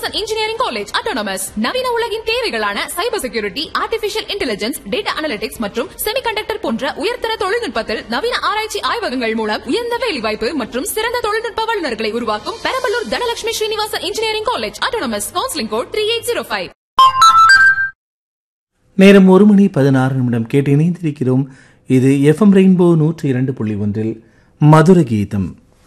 Srinivasan engineering college autonomous நவீன உலகின் தேவைகளான cyber security artificial intelligence data analytics மற்றும் செமிகண்டக்டர் போன்ற உயர்தர தொழில்நுட்பத்தில் நவீன ஆராய்ச்சி ஆய்வகங்கள் மூலம் உயர்ந்த வேலைவாய்ப்பு மற்றும் சிறந்த தொழில்நுட்ப வல்லுநர்களை உருவாக்கும் Perambalur Dhanalakshmi Srinivasan engineering college autonomous counselling code three eight zero five நேரம் ஒரு மணி பதினாறு நிமிடம் கேட்டு இணைந்திருக்கிறோம் இது எஃப்எம் ரெயின்போ நூற்றி இரண்டு புள்ளி ஒன்றில் மதுர கீதம்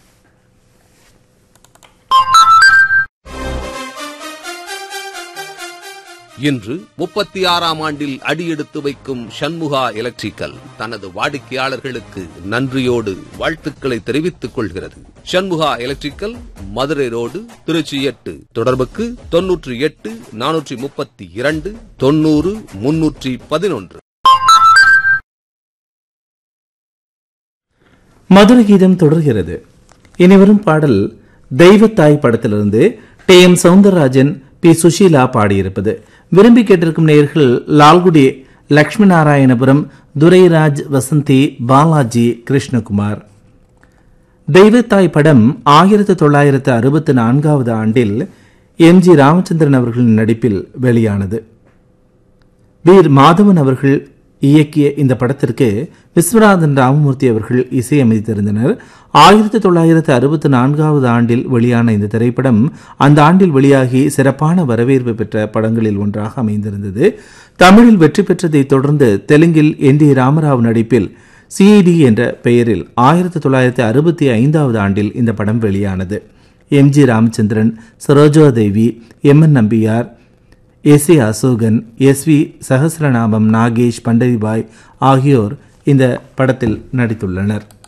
இன்று முப்பத்தி ஆறாம் ஆண்டில் அடியெடுத்து வைக்கும் சண்முகா எலக்ட்ரிக்கல் தனது வாடிக்கையாளர்களுக்கு நன்றியோடு வாழ்த்துக்களை தெரிவித்துக் கொள்கிறது சண்முகா எலக்ட்ரிக்கல் மதுரை ரோடு திருச்சி எட்டு தொடர்புக்கு தொன்னூற்றி எட்டு நானூற்றி முப்பத்தி இரண்டு தொன்னூறு முன்னூற்றி பதினொன்று மதுர கீதம் தொடர்கிறது இனிவரும் பாடல் தெய்வத்தாய் படத்திலிருந்து T M Soundararajan P Susheela பாடியிருப்பது விரும்பி கேட்டிருக்கும் நேயர்கள் லால்குடி லட்சுமி நாராயணபுரம் துரைராஜ் வசந்தி பாலாஜி கிருஷ்ணகுமார் தெய்வத்தாய் படம் ஆயிரத்து தொள்ளாயிரத்து அறுபத்தி நான்காவது ஆண்டில் எம் ஜி ராமச்சந்திரன் அவர்களின் நடிப்பில் வெளியானது வீர் மாதவன் அவர்கள் இயக்கிய இந்த படத்திற்கு விஸ்வநாதன் ராமமூர்த்தி அவர்கள் இசையமைத்திருந்தனர் ஆயிரத்தி தொள்ளாயிரத்து அறுபத்தி நான்காவது ஆண்டில் வெளியான இந்த திரைப்படம் அந்த ஆண்டில் வெளியாகி சிறப்பான வரவேற்பு பெற்ற படங்களில் ஒன்றாக அமைந்திருந்தது தமிழில் வெற்றி பெற்றதைத் தொடர்ந்து தெலுங்கில் என் டி ராமராவ் நடிப்பில் சிஐடி என்ற பெயரில் ஆயிரத்தி தொள்ளாயிரத்தி அறுபத்தி ஐந்தாவது ஆண்டில் இந்த படம் வெளியானது M G Ramachandran Saroja Devi M N Nambiar S A Ashokan S V Sahasranamam Nagesh Pandaribai ஆகியோர் இந்த படத்தில் நடித்துள்ளனர்